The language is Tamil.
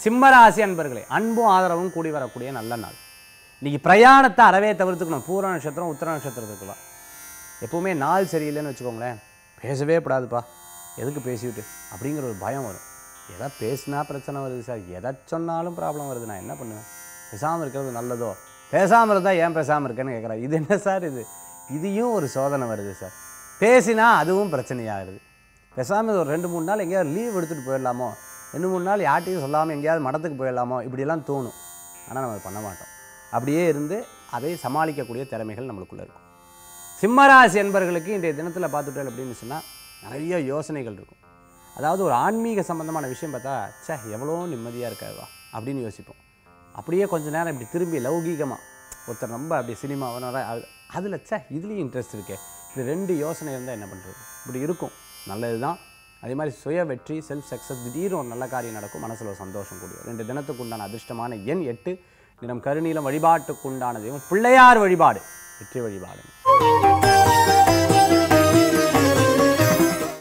சிம்மராசி அன்பர்களே அன்பும் ஆதரவும் கூடி வரக்கூடிய நல்ல நாள் இன்னைக்கு பிரயாணத்தை அறவே தவிர்த்துக்கணும் பூர நட்சத்திரம் உத்தர நட்சத்திரத்துக்குலாம் எப்பவுமே நாள் சரியில்லைன்னு வச்சுக்கோங்களேன் பேசவே கூடாதுப்பா எதுக்கு பேசிவிட்டு அப்படிங்கிற ஒரு பயம் வரும் எதை பேசினா பிரச்சனை வருது சார் எதை சொன்னாலும் ப்ராப்ளம் வருது நான் என்ன பண்ணுவேன் பேசாமல் இருக்கிறது நல்லதோ பேசாமல் இருந்தால் ஏன் பேசாமல் இருக்கேன்னு கேட்குறேன் இது என்ன சார் இது இதையும் ஒரு சோதனை வருது சார் பேசினா அதுவும் பிரச்சனையாகுது பேசாமல் ஒரு ரெண்டு மூணு நாள் எங்கேயாவது லீவ் எடுத்துகிட்டு போயிடலாமோ ரெண்டு மூணு நாள் யார்ட்டையும் சொல்லாமல் எங்கேயாவது மடத்துக்கு போயிடலாமோ இப்படியெல்லாம் தோணும் ஆனால் நம்ம அதை பண்ண மாட்டோம் அப்படியே இருந்து அதை சமாளிக்கக்கூடிய திறமைகள் நம்மளுக்குள்ளே இருக்கும் சிம்மராசி என்பர்களுக்கு இன்றைய தினத்தில் பார்த்துட்டோம் அப்படின்னு சொன்னால் நிறைய யோசனைகள் இருக்கும் அதாவது ஒரு ஆன்மீக சம்பந்தமான விஷயம் பார்த்தா ச்சே எவ்வளோ நிம்மதியாக இருக்காதுவா அப்படின்னு யோசிப்போம் அப்படியே கொஞ்ச நேரம் இப்படி திரும்பி லௌகீகமாக ஒருத்தர் ரொம்ப அப்படி சினிமா அதில் ச்சே இதுலேயும் இன்ட்ரெஸ்ட் இருக்கே இது ரெண்டு யோசனை இருந்தால் என்ன பண்ணுறது இப்படி இருக்கும் நல்லது தான் அதே மாதிரி சுய வெற்றி செல்ஃப் சக்ஸஸ் திடீர்னு ஒரு நல்ல காரியம் நடக்கும் மனசில் ஒரு சந்தோஷம் கூடிய ரெண்டு தினத்துக்கு உண்டான அதிர்ஷ்டமான எண் எட்டு தினம் கருநீலம் வழிபாட்டுக்கு உண்டான தெய்வம் பிள்ளையார் வழிபாடு வெற்றி வழிபாடு